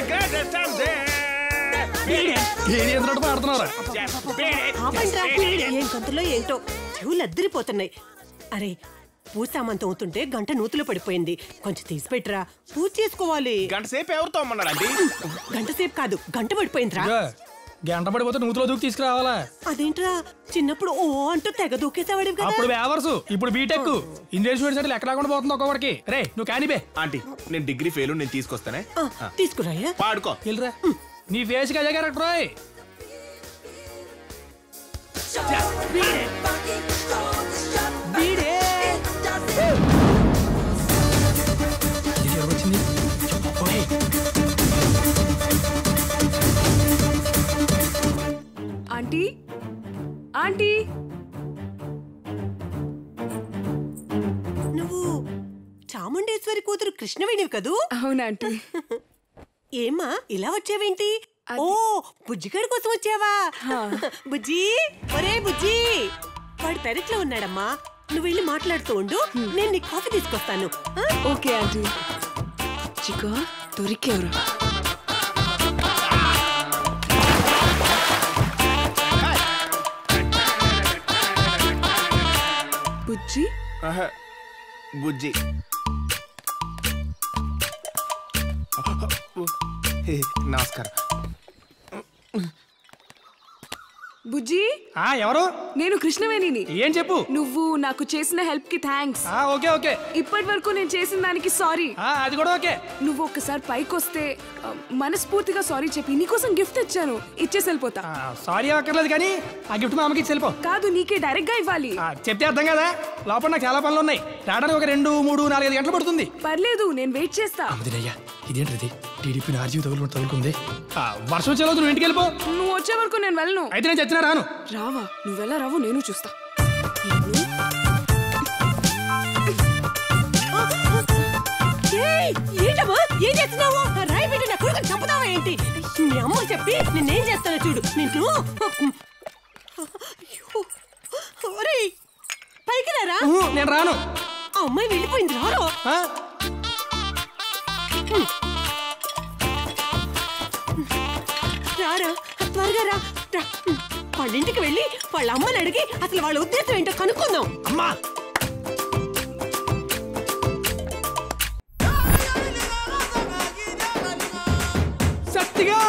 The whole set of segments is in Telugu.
ఏంద్రట పాడుతున్నారా ఆపండ్రా. ఏం గంతులో ఏంటో చెవులు అద్దరిపోతున్నాయి అరే పూజ సామాన్ తోముతుంటే గంట నూతులో పడిపోయింది కొంచెం తీసి పెట్టరా పూజ చేసుకోవాలి గంట సేపు ఎవరితో అమ్మన్నాడు అండి గంట సేపు కాదు గంట పడిపోయిందిరా ఇదిగో, గంట పడిపోతే నూతులో దూకి తీసుకురావాలా అదేంట్రా చిన్నప్పుడు ఓ అంటూ తెగ దూకేసేవాడివి కదా అప్పుడు వేవర్స్ ఇప్పుడు బీటెక్ ఇంజనీర్ స్టూడెంట్స్ ఎక్కడ లేకుండా పోతుంది ఒక్కొక్కడికి రే నువ్వు కానిపే ఆంటీ నేను డిగ్రీ ఫెయిల్ నేను తీసుకొస్తానే ఆ, తీసుకురాయా పాడుకో వెళ్ళరా నీ ఫేస్ కి అదే క్యారెక్టర్ రాయ్ వచ్చింది ఓయ్. ఆంటీ ఆంటీ నువ్వు చాముండేశ్వరి కూతురు కృష్ణవేణివి కదూ అవునా ఆంటీ ఏమ్మా ఇలా వచ్చావేంటి ఓ బుజ్జిగాడి కోసం వచ్చావా బుజ్జి ఒరే బుజ్జి వాడు పెరట్లో ఉన్నాడమ్మా నువ్వు వెళ్ళి మాట్లాడుతూ ఉండు నేను నీకు కాఫీ తీసుకొస్తాను ఆ? ఓకే ఆంటీ చికా దొరికేవరు బుజ్జి ఆహా, బుజ్జి హే, నమస్కారం బుజ్జి ఆ ఎవరు నేను కృష్ణవేణిని ఏం చెప్పు నువ్వు నాకు చేసిన హెల్ప్ కి థ్యాంక్స్ ఆ ఓకే ఓకే ఇప్పటి వరకు నేను చేసిన దానికి సారీ ఆ అది కూడా ఓకే నువ్వు ఒక్కసారి పైకి వస్తే ఆ, మనస్ఫూర్తిగా సారీ చెప్పి నీకోసం గిఫ్ట్ ఇచ్చాను ఇచ్చేసి వెళ్ళిపోతా సారీ అక్కర్లేదు కానీ ఆ గిఫ్ట్ మా అమ్మకి ఇచ్చి వెళ్ళిపో కాదు నీకే డైరెక్ట్ గా ఇవ్వాలి ఆ, చెప్తే అర్థం కదా లోపల నాకు చాలా పనులు ఉన్నాయి రావడానికి ఒక రెండు మూడు నాలుగైదు గంటలు పడుతుంది పర్లేదు నేను వెయిట్ చేస్తా అమ్మదినయ్యా ఇదేంటిది టీడీపీ ఆర్జీవి తగులు తగులుకుంది ఆ, వర్షం వచ్చే రోజు నువ్వు ఇంటికి వెళ్ళిపో నువ్వు వచ్చే వరకు నేను వెళ్ళను అయితే నేను చచ్చినా రాను రావా నువ్వెలా రావో నేను చూస్తా ఏయ్, ఏంటమ్మా ఏం చేస్తున్నావు రాయి పెట్టి నా కొడుకుని చంపుతావా ఏంటి మీ అమ్మ చెప్పి నేనేం చేస్తానో చూడు నిన్ను అయ్యో. ఒరేయ్, పైకి రారా ఊహు, నేను రాను ఆ అమ్మాయి వెళ్ళిపోయింది రారో ఆ? రారా త్వరగా రా రా. వాళ్ళ ఇంటికి వెళ్ళి వాళ్ళ అమ్మని అడిగి అసలు వాళ్ళ ఉద్దేశం ఏంటో కనుక్కుందాం అమ్మా సత్తిగా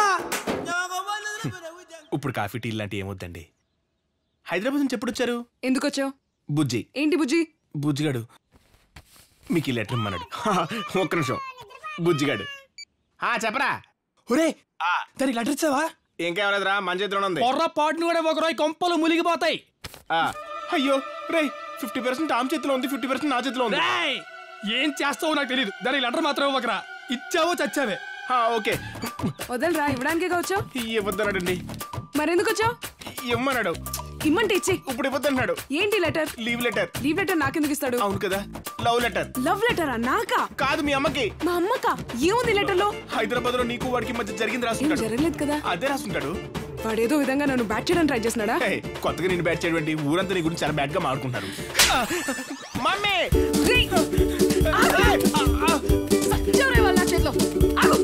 ఇప్పుడు కాఫీ టీ లాంటి ఏమొద్దండి హైదరాబాద్ నుంచి ఎప్పుడు వచ్చారు ఎందుకు వచ్చావు బుజ్జి ఏంటి బుజ్జి బుజ్జిగాడు మీకు ఈ లెటర్ ఇమ్మన్నాడు ఒక్క నిమిషం బుజ్జిగాడు ఆ చెప్పరా ఒరే దానికి లెటర్ ఇచ్చావా ఇంకేమలేదురా మన చేతిలోనే ఉంది పొర్ర పాటును కూడా ఒక రోజు కొంపలు మునిగిపోతాయి ఆ, అయ్యో రే ఫిఫ్టీ పర్సెంట్ ఆమె చేతిలో ఉంది ఫిఫ్టీ పర్సెంట్ నా చేతిలో ఉంది రేయ్! ఏం చేస్తావో నాకు తెలియదు దానికి లెటర్ మాత్రం ఇవ్వకరా ఇచ్చావో చచ్చావే ఆ, ఓకే వదలరా ఇవ్వడానికే వచ్చావు ఇవ్వద్దన్నాడండి మరెందుకు వచ్చావు ఇమ్మన్నాడు ఇమ్మంటే ఇచ్చి ఇప్పుడు ఇవ్వద్దన్నాడు ఏంటి letter leave letter leave letter నాకెందుకు ఇస్తాడు అవును కదా లవ్ లెటర్ లవ్ లెటరా నాకా కాదు మీ అమ్మకి మా అమ్మకా ఏముంది లెటర్ లో హైదరాబాద్ లో నీకు వాడికి మధ్య జరిగింది ఏం రాసుకుంటాడు జరగలేదు కదా అదే రాసుకుంటాడు వాడేదో విధంగా నన్ను బ్యాట్ చేయడానికి ట్రై చేస్తున్నాడా హే, కొత్తగా నేను బ్యాట్ చేయడం ఊరంతా నీ గురించి చాలా బ్యాడ్ గా మాడుకుంటారు మమ్మీ రేయ్! ఆగు! సత్యం రే వాళ్ళ నా చేతిలో ఆగు